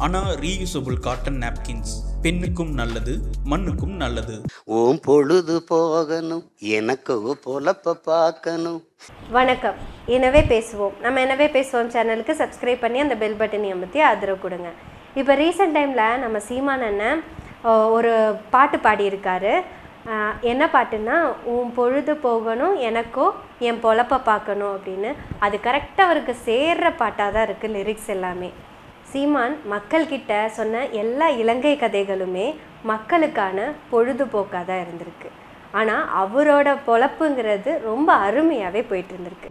அனா reusable cotton napkins பெண்ணுக்கும் நல்லது மண்ணுக்கும் நல்லது ஓம் பொழுது போகணும் எனக்கு பொழப்ப பார்க்கணும் வணக்கம் எனவே பேசுவோம் நம்ம எனவே பேசுவோம் சேனலுக்கு சப்ஸ்கிரைப் பண்ணி அந்த பெல் பட்டனை அமர்த்தி ஆதரவு கொடுங்க இப்போ ரீசெண்ட் டைமில் நம்ம சீமான் அண்ணன் அஹ், ஒரு பாட்டு பாடியிருக்காரு அஹ், என்ன பாட்டுன்னா உன் பொழுது போகணும் எனக்கோ என் பொழப்ப பார்க்கணும் அப்படின்னு அது கரெக்டாக அவருக்கு சேர்ற பாட்டாக தான் இருக்குது லிரிக்ஸ் எல்லாமே சீமான் மக்கள்கிட்ட சொன்ன எல்லா இலங்கை கதைகளுமே மக்களுக்கான பொழுதுபோக்காக தான் இருந்திருக்கு ஆனால் அவரோட பொழப்புங்கிறது ரொம்ப அருமையாகவே போயிட்டு இருந்திருக்கு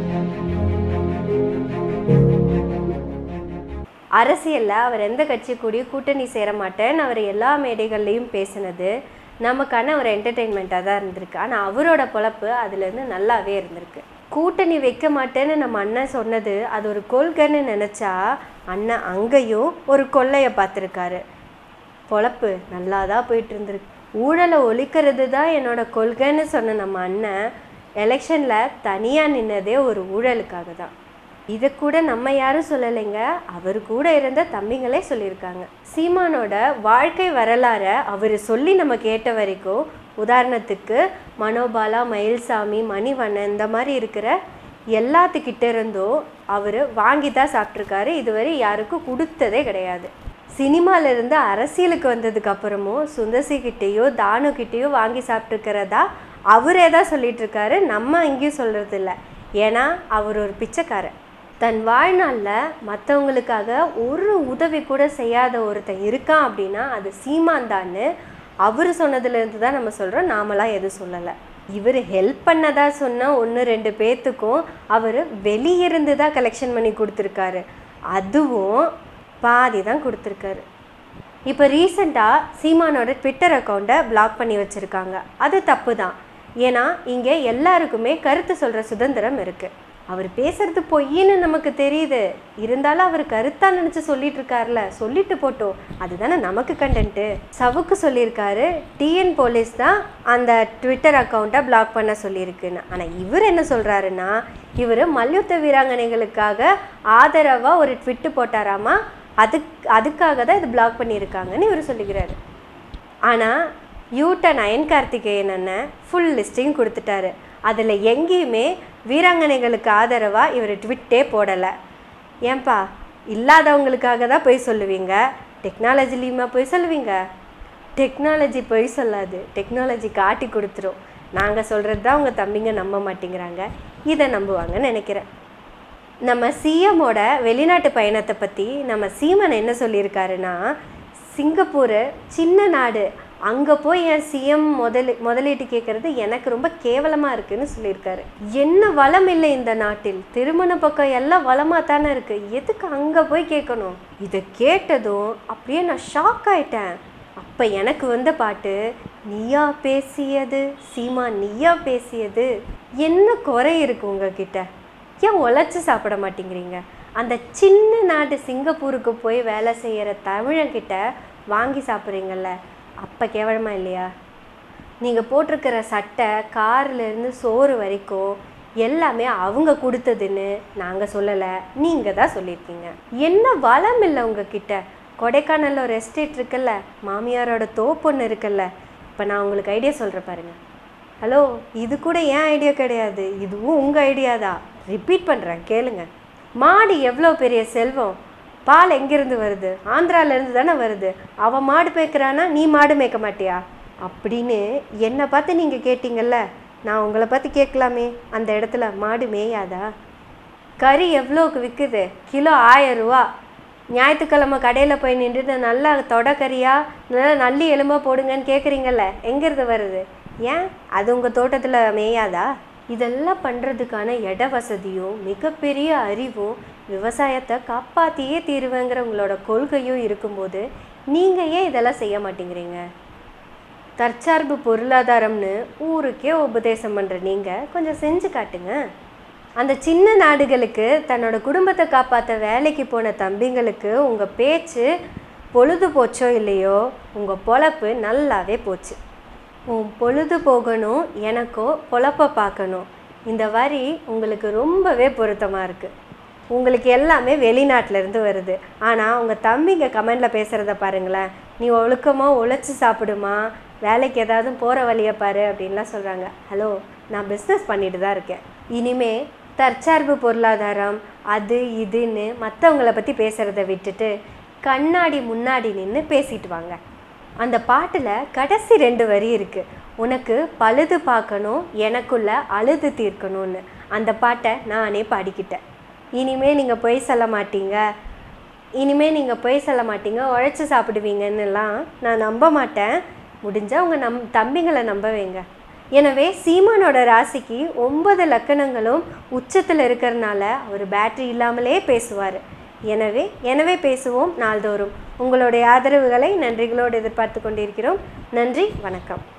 அரசியலில் அவர் எந்த கட்சி கூடயும் கூட்டணி சேர மாட்டேன்னு அவர் எல்லா மேடைகள்லையும் பேசினது நமக்கான ஒரு என்டர்டெயின்மெண்ட்டாக தான் இருந்திருக்கு ஆனால் அவரோட பொழப்பு அதுலேருந்து நல்லாவே இருந்திருக்கு கூட்டணி வைக்க மாட்டேன்னு நம்ம அண்ணன் சொன்னது அது ஒரு கொள்கைன்னு நினச்சா அண்ணன் அங்கேயும் ஒரு கொள்ளையை பார்த்துருக்காரு பொழப்பு நல்லா தான் போயிட்டு இருந்திருக்கு ஊழலை ஒழிக்கிறது தான் என்னோட கொள்கைன்னு சொன்ன நம்ம அண்ணன் எலெக்ஷனில் தனியாக நின்னதே ஒரு ஊழலுக்காக தான் இதை கூட நம்ம யாரும் சொல்லலைங்க அவர் கூட இருந்த தம்பிங்களே சொல்லியிருக்காங்க சீமானோட வாழ்க்கை வரலாறை அவர் சொல்லி நம்ம கேட்ட வரைக்கும் உதாரணத்துக்கு மனோபாலா மயில்சாமி மணிவண்ணன் இந்த மாதிரி இருக்கிற எல்லாத்துக்கிட்ட இருந்தும் அவர் வாங்கி தான் சாப்பிட்ருக்காரு இதுவரை யாருக்கும் கொடுத்ததே கிடையாது சினிமால இருந்து அரசியலுக்கு வந்ததுக்கு அப்புறமும் சுந்தசி கிட்டேயோ தானு கிட்டேயோ வாங்கி சாப்பிட்ருக்கிறதா அவரே தான் சொல்லிட்டு இருக்காரு நம்ம எங்கேயும் சொல்றது இல்ல ஏன்னா அவர் ஒரு பிச்சைக்காரன் தன் வாழ்நாளில் மற்றவங்களுக்காக ஒரு உதவி கூட செய்யாத ஒருத்தன் இருக்கான் அப்படின்னா அது சீமான் தான்னு அவர் சொன்னதுலேருந்து தான் நம்ம சொல்கிறோம் நாமலாம் எதுவும் சொல்லலை இவர் ஹெல்ப் பண்ணதா சொன்ன ஒன்று ரெண்டு பேர்த்துக்கும் அவர் வெளியிருந்து தான் கலெக்ஷன் பண்ணி கொடுத்துருக்காரு அதுவும் பாதி தான் கொடுத்துருக்காரு இப்போ ரீசெண்டாக சீமானோட ட்விட்டர் அக்கௌண்ட்டை பிளாக் பண்ணி வச்சுருக்காங்க அது தப்பு தான் ஏன்னா இங்கே எல்லாருக்குமே கருத்து சொல்கிற சுதந்திரம் இருக்குது அவர் பேசுறது பொய்ன்னு நமக்கு தெரியுது இருந்தாலும் அவர் கருத்தா நினச்சி சொல்லிட்டு இருக்காருல சொல்லிட்டு போட்டோம் அதுதானே நமக்கு கண்டென்ட்டு சவுக்கு சொல்லியிருக்காரு டிஎன் போலீஸ் தான் அந்த ட்விட்டர் அக்கௌண்ட்டை பிளாக் பண்ண சொல்லியிருக்குன்னு ஆனால் இவர் என்ன சொல்கிறாருன்னா இவர் மல்யுத்த வீராங்கனைகளுக்காக ஆதரவாக ஒரு ட்விட்டு போட்டாராமா அதுக்கு அதுக்காக தான் இது பிளாக் பண்ணியிருக்காங்கன்னு இவர் சொல்லிக்கிறாரு ஆனால் யூட்டன் அயன் கார்த்திகேயன் அண்ணன் ஃபுல் லிஸ்டிங் கொடுத்துட்டாரு அதில் எங்கேயுமே வீராங்கனைகளுக்கு ஆதரவாக இவர் ட்விட்டே போடலை ஏன்பா இல்லாதவங்களுக்காக தான் போய் சொல்லுவீங்க டெக்னாலஜிலையுமா போய் சொல்லுவீங்க டெக்னாலஜி பொய் சொல்லாது டெக்னாலஜி காட்டி கொடுத்துரும் நாங்கள் சொல்கிறது தான் உங்கள் தம்பிங்க நம்ப மாட்டேங்கிறாங்க இதை நம்புவாங்கன்னு நினைக்கிறேன் நம்ம சிஎம்மோட வெளிநாட்டு பயணத்தை பற்றி நம்ம சீமன் என்ன சொல்லியிருக்காருன்னா சிங்கப்பூர் சின்ன நாடு அங்கே போய் என் சிஎம் முதலீ முதலீட்டு கேட்குறது எனக்கு ரொம்ப கேவலமாக இருக்குன்னு சொல்லியிருக்காரு என்ன வளம் இல்லை இந்த நாட்டில் திருமண பக்கம் எல்லாம் வளமாக தானே இருக்குது எதுக்கு அங்கே போய் கேட்கணும் இதை கேட்டதும் அப்படியே நான் ஷாக் ஆயிட்டேன் அப்போ எனக்கு வந்த பாட்டு நீயா பேசியது சீமா நீயா பேசியது என்ன குறை இருக்கு உங்ககிட்ட ஏன் உழைச்சி சாப்பிட மாட்டேங்கிறீங்க அந்த சின்ன நாடு சிங்கப்பூருக்கு போய் வேலை செய்கிற தமிழன்கிட்ட வாங்கி சாப்பிட்றீங்கல்ல அப்போ கேவலமா இல்லையா நீங்கள் போட்டிருக்கிற சட்டை கார்லேருந்து சோறு வரைக்கும் எல்லாமே அவங்க கொடுத்ததுன்னு நாங்கள் சொல்லலை நீங்கள் தான் சொல்லியிருக்கீங்க என்ன வளம் இல்லை உங்ககிட்ட கொடைக்கானலில் ஒரு எஸ்டேட் இருக்குல்ல மாமியாரோட தோப்பு ஒன்று இருக்குல்ல இப்போ நான் உங்களுக்கு ஐடியா சொல்கிறேன் பாருங்க ஹலோ இது கூட ஏன் ஐடியா கிடையாது இதுவும் உங்கள் ஐடியா தான் ரிப்பீட் பண்ணுறேன் கேளுங்க மாடு எவ்வளோ பெரிய செல்வம் பால் எங்கேருந்து வருது ஆந்திராலேருந்து தானே வருது அவன் மாடு மேய்க்கிறானா நீ மாடு மேய்க்க மாட்டியா அப்படின்னு என்னை பார்த்து நீங்கள் கேட்டீங்கல்ல நான் உங்களை பார்த்து கேட்கலாமே அந்த இடத்துல மாடு மேயாதா கறி எவ்வளோக்கு விற்குது கிலோ ஆயிரம் ரூபா ஞாயிற்றுக்கிழமை கடையில் போய் நின்றுட்டு நல்லா தொட கறியா நல்லா நல்லி எலும்பா போடுங்கன்னு கேட்குறீங்கல்ல எங்கேருந்து வருது ஏன் அது உங்கள் தோட்டத்தில் மேயாதா இதெல்லாம் பண்ணுறதுக்கான இட வசதியும் மிகப்பெரிய அறிவும் விவசாயத்தை காப்பாற்றியே தீருவேங்கிற உங்களோட கொள்கையும் இருக்கும்போது நீங்கள் ஏன் இதெல்லாம் செய்ய மாட்டேங்கிறீங்க தற்சார்பு பொருளாதாரம்னு ஊருக்கே உபதேசம் பண்ணுற நீங்கள் கொஞ்சம் செஞ்சு காட்டுங்க அந்த சின்ன நாடுகளுக்கு தன்னோட குடும்பத்தை காப்பாற்ற வேலைக்கு போன தம்பிங்களுக்கு உங்கள் பேச்சு பொழுது போச்சோ இல்லையோ உங்கள் பொழப்பு நல்லாவே போச்சு உன் பொழுது போகணும் எனக்கோ பொழப்ப பார்க்கணும் இந்த வரி உங்களுக்கு ரொம்பவே பொருத்தமாக இருக்குது உங்களுக்கு எல்லாமே வெளிநாட்டுல இருந்து வருது ஆனால் உங்கள் தம்பிங்க கமெண்டில் பேசுகிறத பாருங்களேன் நீ ஒழுக்கமாக உழைச்சி சாப்பிடுமா வேலைக்கு ஏதாவது போகிற வழியை பாரு அப்படின்லாம் சொல்கிறாங்க ஹலோ நான் பிஸ்னஸ் பண்ணிட்டு தான் இருக்கேன் இனிமே தற்சார்பு பொருளாதாரம் அது இதுன்னு மற்றவங்கள பற்றி பேசுகிறத விட்டுட்டு கண்ணாடி முன்னாடி நின்று பேசிட்டு வாங்க அந்த பாட்டில் கடைசி ரெண்டு வரி இருக்குது உனக்கு பழுது பார்க்கணும் எனக்குள்ள அழுது தீர்க்கணும்னு அந்த பாட்டை நானே பாடிக்கிட்டேன் இனிமே நீங்கள் பொய் சொல்ல மாட்டீங்க இனிமே நீங்கள் பொய் சொல்ல மாட்டீங்க உழைச்சி சாப்பிடுவீங்கன்னுலாம் நான் நம்ப மாட்டேன் முடிஞ்சால் உங்கள் நம் தம்பிங்களை நம்ப வைங்க எனவே சீமானோட ராசிக்கு ஒன்பது லக்கணங்களும் உச்சத்தில் இருக்கிறனால அவர் பேட்டரி இல்லாமலே பேசுவார் எனவே எனவே பேசுவோம் நாள்தோறும் உங்களுடைய ஆதரவுகளை நன்றிகளோடு எதிர்பார்த்து கொண்டிருக்கிறோம் நன்றி வணக்கம்